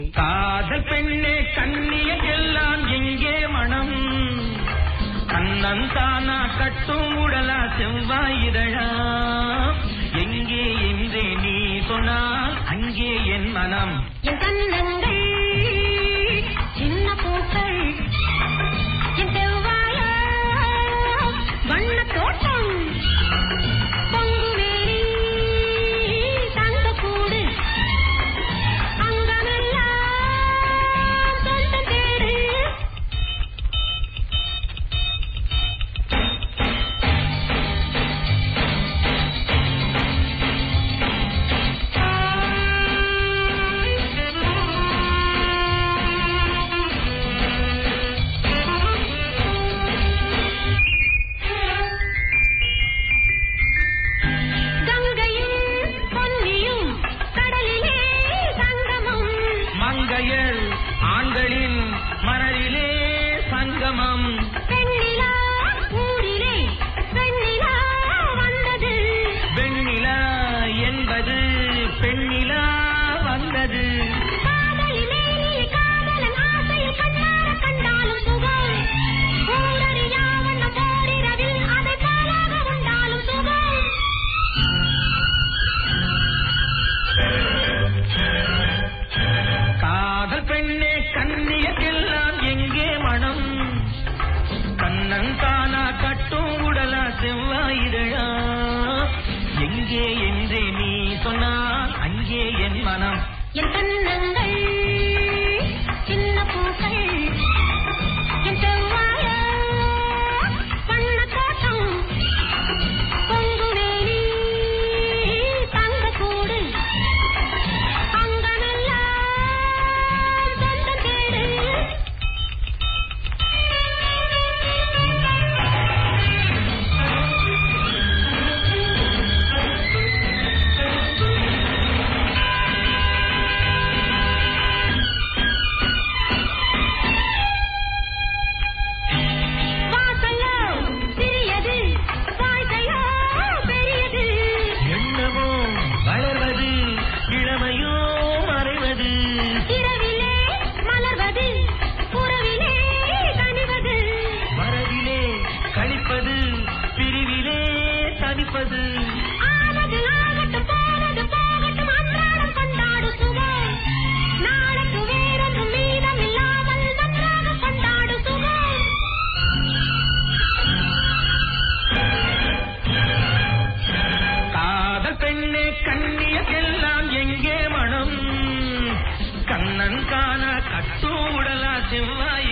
காதல் பெண்ணே கண்ணியெல்லாம் எங்கே மனம் கண்ணன் தானா கட்டும் உடலா செவ்வாயிதழா எங்கே என்றே நீ சொன்னால் அங்கே என் மனம் என் கண்ணங்கள் சின்ன பூக்கள் என் செவ்வாய வண்ண தோட்டம் பொங்குவேலி தங்க கூடு அங்கமெல்லாம் சொந்த தேடு கங்கையும் பொன்னியும் கடலிலே சங்கமம் மங்கையர் ஆண்களின் மணலிலே சங்கமம் பெண்ணிலா ஊரிலே பெண்ணிலா வந்தது வெண்ணிலா என்பது பெண்ணிலா வந்தது காதலிலே நீ காதலன் ஆசையில் கண்ணார கண்டாலும் சுகம் ஊரறியா வண்ண போரிரவில் அதை பாலாக உண்டாலும் சுகம் காதல் பெண்ணே கண்ணியெல்லாம் எங்கே மனம் கண்ணன் தானா கட்டும் உடலா செவ்வாயிதழா எங்கே என்றே நீ சொன்னால் அங்கே என் மனம் என் கண்ணங்கள் சின்ன பூக்கள் என் செவ்வாய வண்ண தோட்டம் பொங்குவேலி தங்க கூடு அங்கமெல்லாம் சொந்த தேடு வாசையோ சிறியது வாழ்க்கையோ பெரியது எண்ணமோ வளர்வது இளமையோ மறைவது இரவிலே மலர்வது புறவிலே கனிவது மரபிலே கழிப்பது பிரிவிலே தவிப்பது ஆனது ஆகட்டும் போனது போகட்டும் அன்றாடம் கொண்டாடு சுகம் நாளைக்கு வேறொன்றும் மீதம் இல்லாமல் நன்றாக கொண்டாடு சுகம் காதல் பெண்ணே கண்ணியெல்லாம் எங்கே மனம் கண்ணன் காண கட்டு உடலா செவ்வாய்